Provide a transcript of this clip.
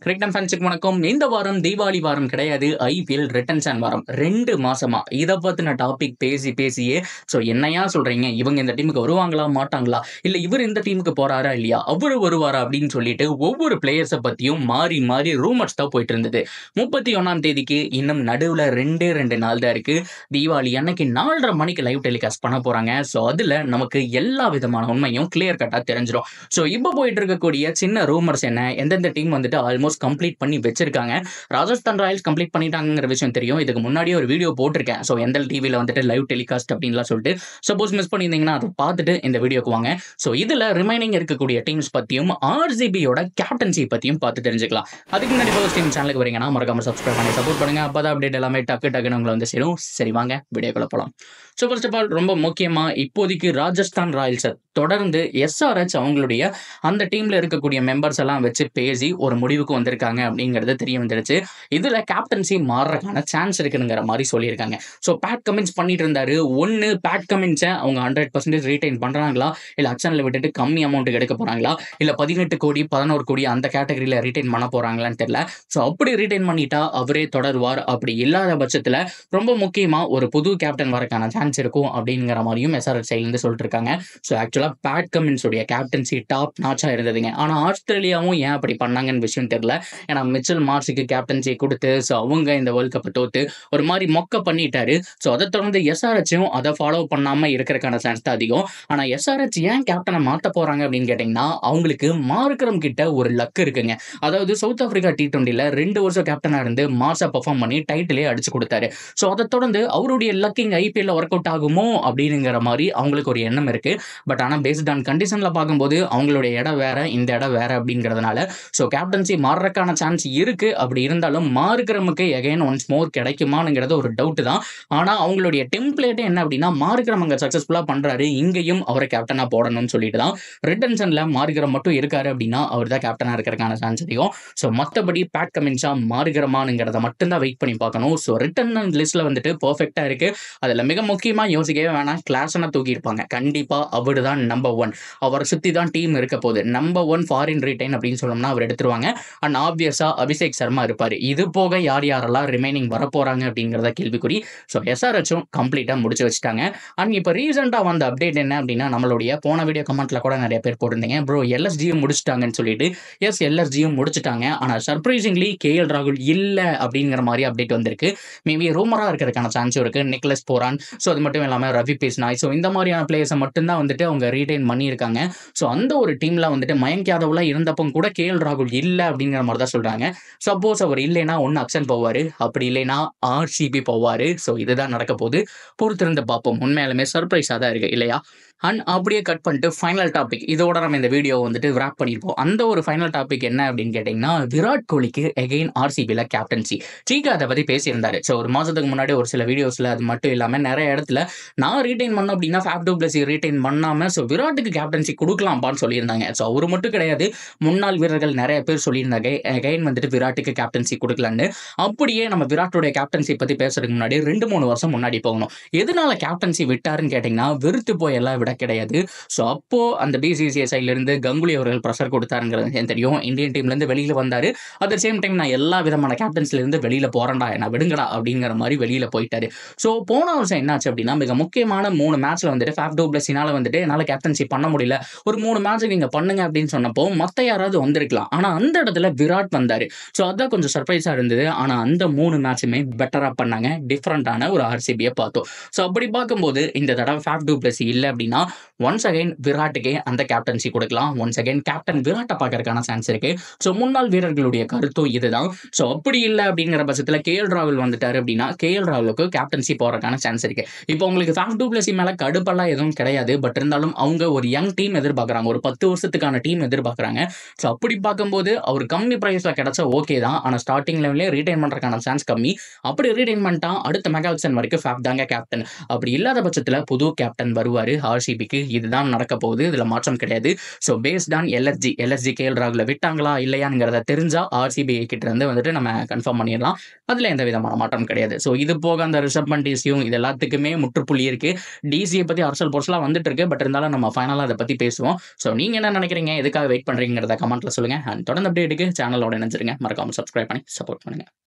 cricket ஃபேன்ஸுக்கு வணக்கம் இந்த வாரம் தீபாவளி வாரம் கிடையாது ஐபிஎல் ரிட்டர்ன்ஸ் அண்ட் வாரம் ரெண்டு மாசமா இதை பத்தின டாபிக் பேசி பேசியே ஸோ என்னையா சொல்றீங்க இவங்க இந்த டீமுக்கு வருவாங்களா மாட்டாங்களா இல்ல இவர் இந்த டீமுக்கு போறாரா இல்லையா அவரு வருவாரா அப்படின்னு சொல்லிட்டு ஒவ்வொரு பிளேயர்ஸை பத்தியும் மாறி மாறி ரூமர்ஸ் தான் போயிட்டு இருந்தது முப்பத்தி ஒன்னாம் தேதிக்கு இன்னும் நடுவுல ரெண்டே ரெண்டு நாள் தான் இருக்கு தீபாவளி அன்னைக்கு நாலரை மணிக்கு லைவ் டெலிகாஸ்ட் பண்ண போறாங்க ஸோ அதுல நமக்கு எல்லா விதமான உண்மையும் கிளியர் கட்டா தெரிஞ்சிடும் ஸோ இப்போ போயிட்டு இருக்கக்கூடிய சின்ன ரூமர்ஸ் என்ன எந்தெந்த டீம் வந்துட்டு ஆல்மோஸ்ட் கம்ப்ளீட் பண்ணி வச்சிருக்காங்க ராஜஸ்தான் ராயல்ஸ் கம்ப்ளீட் பண்ணிட்டாங்கிற விஷயம் தெரியும் இதுக்கு முன்னாடியே ஒரு வீடியோ போட்டிருக்கேன் ஸோ எந்த டிவியில் வந்துட்டு லைவ் டெலிகாஸ்ட் அப்படின்லாம் சொல்லிட்டு சப்போஸ் மிஸ் பண்ணியிருந்தீங்கன்னா அதை பார்த்துட்டு இந்த வீடியோக்கு வாங்க ஸோ இதில் ரிமைனிங் இருக்கக்கூடிய டீம்ஸ் பற்றியும் ஆர்சிபியோட கேப்டன்சி பற்றியும் பார்த்து தெரிஞ்சுக்கலாம் அதுக்கு முன்னாடி ஃபர்ஸ்ட் டீம் சேனலுக்கு வரீங்கன்னா மறக்காம சப்ஸ்கிரைப் பண்ணி சப்போர்ட் பண்ணுங்க அப்போ தான் அப்டேட் எல்லாமே டக்கு டக்குன்னு உங்களை வந்து சேரும் சரி வாங்க வீடியோக்குள்ள போகலாம் ஸோ ஃபர்ஸ்ட் ஆஃப் ஆல் ரொம்ப முக்கியமாக இப்போதைக்கு ராஜஸ்தான் ராயல்ஸை தொடர்ந்து எஸ்ஆர்ஹெச் அவங்களுடைய அந்த டீம்ல இருக்கக்கூடிய மெம்பர்ஸ் எல்லாம் வச்சு பேசி ஒரு முடிவுக்கு வந்திருக்காங்க அப்படிங்கிறது தெரிய வந்துருச்சு இதுல கேப்டன்சி மாறுறதுக்கான சான்ஸ் இருக்குங்கிற மாதிரி சொல்லியிருக்காங்க ஸோ பேட் கமின்ஸ் பண்ணிட்டு இருந்தாரு ஒன்னு பேட் கமின்ஸை அவங்க ஹண்ட்ரட் பர்சன்டேஜ் ரீடைன் பண்றாங்களா இல்ல அக்ஷன்ல விட்டுட்டு கம்மி அமௌண்ட்டுக்கு எடுக்க போறாங்களா இல்ல பதினெட்டு கோடி பதினோரு கோடி அந்த கேட்டகரியில ரீடைன் பண்ண போறாங்களான்னு தெரியல ஸோ அப்படி ரீடைன் பண்ணிட்டா அவரே தொடருவார் அப்படி இல்லாத பட்சத்துல ரொம்ப முக்கியமா ஒரு புது கேப்டன் வரக்கான சான்ஸ் இருக்கும் அப்படிங்கிற மாதிரியும் எஸ்ஆர்எஸ் சைட்லேருந்து சொல்லிட்டு இருக்காங்க ஸோ ஆக்சுவலாக பேட் கமின்ஸுடைய கேப்டன்சி டாப் நாச்சா இருந்ததுங்க ஆனால் ஆஸ்திரேலியாவும் ஏன் அப்படி பண்ணாங்கன்னு விஷயம் தெரியல ஏன்னா மிச்சல் மார்ஸுக்கு கேப்டன்சி கொடுத்து ஸோ அவங்க இந்த வேர்ல்ட் கப்பை தோத்து ஒரு மாதிரி மொக்க பண்ணிட்டாரு ஸோ அதை தொடர்ந்து எஸ்ஆர்ஹெச்சும் அதை ஃபாலோ பண்ணாம இருக்கிறதுக்கான சான்ஸ் தான் அதிகம் ஆனால் எஸ்ஆர்ஹெச் ஏன் கேப்டனை மாற்ற போறாங்க அப்படின்னு கேட்டிங்கன்னா அவங்களுக்கு மார்க்கரம் கிட்ட ஒரு லக் இருக்குங்க அதாவது சவுத் ஆப்பிரிக்கா டி டுவெண்ட்டியில் ரெண்டு வருஷம் கேப்டனாக இருந்து மார்ஸை பர்ஃபார்ம் பண்ணி டைட்டிலே அடிச்சு கொடுத்தாரு ஸோ அதை தொடர்ந்து அவருடைய லக்கிங் ஐபிஎல்ல ஒர்க் அவுட் ஆகுமோ அப்படிங்கிற மாதிரி அவங்களுக்கு ஒரு எண்ணம் இருக்கு பட் ஆனால் பேஸ்ட் ஆன் கண்டிஷனில் பார்க்கும்போது அவங்களுடைய இடம் வேற இந்த இடம் வேற அப்படிங்கிறதுனால ஸோ கேப்டன்சி மாறுறதுக்கான சான்ஸ் இருக்கு அப்படி இருந்தாலும் மார்க்கிறமுக்கு எகைன் ஒன்ஸ் மோர் கிடைக்குமாங்கிறது ஒரு டவுட் தான் ஆனால் அவங்களுடைய டெம்ப்ளேட்டே என்ன அப்படின்னா மார்க்கிரம் அங்கே சக்ஸஸ்ஃபுல்லாக பண்ணுறாரு இங்கேயும் அவரை கேப்டனாக போடணும்னு சொல்லிட்டு தான் ரிட்டன்ஷனில் மார்க்கிரம் மட்டும் இருக்காரு அப்படின்னா அவர் தான் கேப்டனாக இருக்கிறதுக்கான சான்ஸ் அதிகம் ஸோ மற்றபடி பேட் கமின்ஸா மாறுகிறமானுங்கிறத மட்டும்தான் வெயிட் பண்ணி பார்க்கணும் ஸோ ரிட்டன் லிஸ்ட்டில் வந்துட்டு பர்ஃபெக்டாக இருக்கு அதில் மிக முக்கியமாக யோசிக்கவே வேணாம் கிளாஸ்னா தூக்கியிருப்பாங்க கண்டிப்பாக அவர் தான் நம்பர் ஒன் அவரை சுற்றி தான் டீம் இருக்க போகுது நம்பர் ஒன் ஃபாரின் ரிட்டைன் அப்படின்னு சொன்னோம்னா அவர் எடுத்துருவாங்க அண்ட் ஆப்வியஸாக அபிஷேக் சர்மா இருப்பார் இது போக யார் யாரெல்லாம் ரிமைனிங் வரப்போகிறாங்க அப்படிங்கிறத கேள்விக்குறி ஸோ எஸ்ஆர்ஹெச்சும் கம்ப்ளீட்டாக முடிச்சு வச்சுட்டாங்க அண்ட் இப்போ ரீசெண்டாக வந்த அப்டேட் என்ன அப்படின்னா நம்மளுடைய போன வீடியோ கமெண்ட்ல கூட நிறைய பேர் போட்டிருந்தீங்க ப்ரோ எல்எஸ்ஜியும் முடிச்சிட்டாங்கன்னு சொல்லிட்டு எஸ் எல்எஸ்ஜியும் முடிச்சிட்டாங்க ஆனால் சர்ப்ரைசிங்லி கேஎல் ராகுல் இல்லை அப்படிங்கிற மாதிரி அப்டேட் வந்திருக்கு மேபி ரூமராக இருக்கிறதுக்கான சான்ஸும் இருக்குது நிக்லஸ் போரான் ஸோ அது மட்டும் இல்லாமல் ரவி பேஸ்னாய் ஸோ இந்த மாதிரியான பிளேயர்ஸை மட்டும்தான் வந்துட்டு அவங்க ரீடைன் பண்ணியிருக்காங்க ஸோ அந்த ஒரு டீமில் வந்துட்டு மயங்க் யாதவ்லாம் இருந்தப்போ கூட கேஎல் ராகுல் இல்லை அப்படிங்கிற மாதிரி தான் சொல்கிறாங்க சப்போஸ் அவர் இல்லைன்னா ஒன்று அக்ஷன் போவார் அப்படி இல்லைன்னா ஆர்சிபி போவார் ஸோ இதுதான் நடக்க போகுது பொறுத்திருந்து பார்ப்போம் உண்மையாலுமே சர்ப்ரைஸாக தான் இருக்குது இல்லையா அண்ட் அப்படியே கட் பண்ணிட்டு ஃபைனல் டாபிக் இதோட நம்ம இந்த வீடியோ வந்துட்டு wrap பண்ணியிருப்போம் அந்த ஒரு ஃபைனல் டாபிக் என்ன அப்படின்னு கேட்டிங்கன்னா விராட் கோலிக்கு எகெயின் ஆர்சிபியில் கேப்டன்சி சீகா அதை பற்றி பேசியிருந்தாரு ஸோ ஒரு மாதத்துக்கு முன்னாடி ஒரு சில வீடியோஸில் அது மட்டும் இல்லாமல் நிறைய இடத்துல நான் ரீடைன் பண்ணோம் அப்படின்னா ஃபேப் டூ பிளஸ் ரீடைன் பண்ணாமல் ஸோ விராட்டுக்கு கேப்டன்சி கொடுக்கலாம்ப்பான்னு சொல்லியிருந்தாங்க ஸோ அவர் மட்டும் கிடையாது முன்னாள் வீரர்கள் நிறைய பேர் சொல்லியிருந்தாங்க எகைன் வந்துட்டு விராட்டுக்கு கேப்டன்சி கொடுக்கலான்னு அப்படியே நம்ம விராட்டோடைய கேப்டன்சி பற்றி பேசுறதுக்கு முன்னாடி ரெண்டு மூணு வருஷம் முன்னாடி போகணும் எதனால கேப்டன்சி விட்டாருன்னு கேட்டிங்கன்னா வெறுத்து போய் எல்லாம் விட கிடையாது ஸோ அப்போ அந்த பிசிசிஐ சைட்லேருந்து கங்குலி அவர்கள் ப்ரெஷர் கொடுத்தாருங்கிறது எனக்கு தெரியும் இந்தியன் டீம்லேருந்து வெளியில் வந்தார் அட் சேம் டைம் நான் எல்லா விதமான கேப்டன்ஸ்லேருந்து வெளியில் போகிறேன்டா என்ன விடுங்கடா அப்படிங்கிற மாதிரி வெளியில் போயிட்டாரு ஸோ போன வருஷம் என்னாச்சு அப்படின்னா மிக முக்கியமான மூணு மேட்ச்சில் வந்துட்டு ஃபேப் டூ பிளஸினால் வந்துட்டு என்னால் கேப்டன்சி பண்ண முடியல ஒரு மூணு மேட்ச் நீங்கள் பண்ணுங்க அப்படின்னு சொன்னப்போ மற்ற யாராவது வந்திருக்கலாம் ஆனால் அந்த இடத்துல விராட் வந்தார் ஸோ அதான் கொஞ்சம் சர்ப்ரைஸாக இருந்தது ஆனால் அந்த மூணு மேட்சுமே பெட்டராக பண்ணாங்க டிஃப்ரெண்ட்டான ஒரு ஆர்சிபியை பார்த்தோம் ஸோ அப்படி பார்க்கும்போது இந்த தடவை ஃபேப் டூ பிளஸ் இல்லை அப்படின்னா ஒன்ஸ் அகைன் விராட்டுக்கே அந்த கேப்டன்சி கொடுக்கலாம் ஒன்ஸ் அகைன் கேப்டன் விராட்டை பார்க்கறதுக்கான சான்ஸ் இருக்கு ஸோ முன்னாள் வீரர்களுடைய கருத்தும் இதுதான் ஸோ அப்படி இல்லை அப்படிங்கிற பட்சத்தில் கேஎல் ராகுல் வந்துட்டாரு அப்படின்னா கேஎல் ராகுலுக்கு கேப்டன்சி போறதுக்கான சான்ஸ் இருக்கு இப்போ உங்களுக்கு ஃபேப் டூ பிளஸ் மேலே கடுப்பெல்லாம் எதுவும் கிடையாது பட் இருந்தாலும் அவங்க ஒரு யங் டீம் எதிர்பார்க்குறாங்க ஒரு பத்து வருஷத்துக்கான டீம் எதிர்பார்க்குறாங்க ஸோ அப்படி பார்க்கும்போது அவர் கம்மி ப்ரைஸில் கிடைச்சா ஓகே தான் ஆனால் ஸ்டார்டிங் லெவலே ரீடைன் பண்ணுறதுக்கான சான்ஸ் கம்மி அப்படி ரீடைன் பண்ணிட்டா அடுத்த மெகாக்சன் வரைக்கும் ஃபேப் தாங்க கேப்டன் அப்படி இல்லாத பட்சத்தில் புது கேப்டன் வருவார் ஆர்சிபிக்கு இதுதான் நடக்க போகுது இதில் மாற்றம் கிடையாது so based on LSG LSG KL ராகுல விட்டாங்களா இல்லையாங்கிறத தெரிஞ்சா ஆர்சிபி கிட்ட இருந்து வந்துட்டு நம்ம கன்ஃபார்ம் பண்ணிடலாம் அதில் எந்த விதமான மாற்றம் கிடையாது ஸோ இது போக அந்த ரிஷப் பண்ட் இஷ்யூ இது எல்லாத்துக்குமே முற்றுப்புள்ளி இருக்கு டிசியை பற்றி அரசல் பொருசலாக வந்துட்டு இருக்கு பட் இருந்தாலும் நம்ம ஃபைனலாக அதை பற்றி பேசுவோம் ஸோ நீங்கள் என்ன நினைக்கிறீங்க எதுக்காக வெயிட் பண்ணுறீங்கிறத கமெண்ட்டில் சொல்லுங்கள் அண்ட் தொடர்ந்து அப்டேட்டுக்கு சேனலோட நினைச்சிருங்க மறக்காம சப்ஸ்கிரைப் பண்ணி சப்போர்ட் பண்ணுங்கள்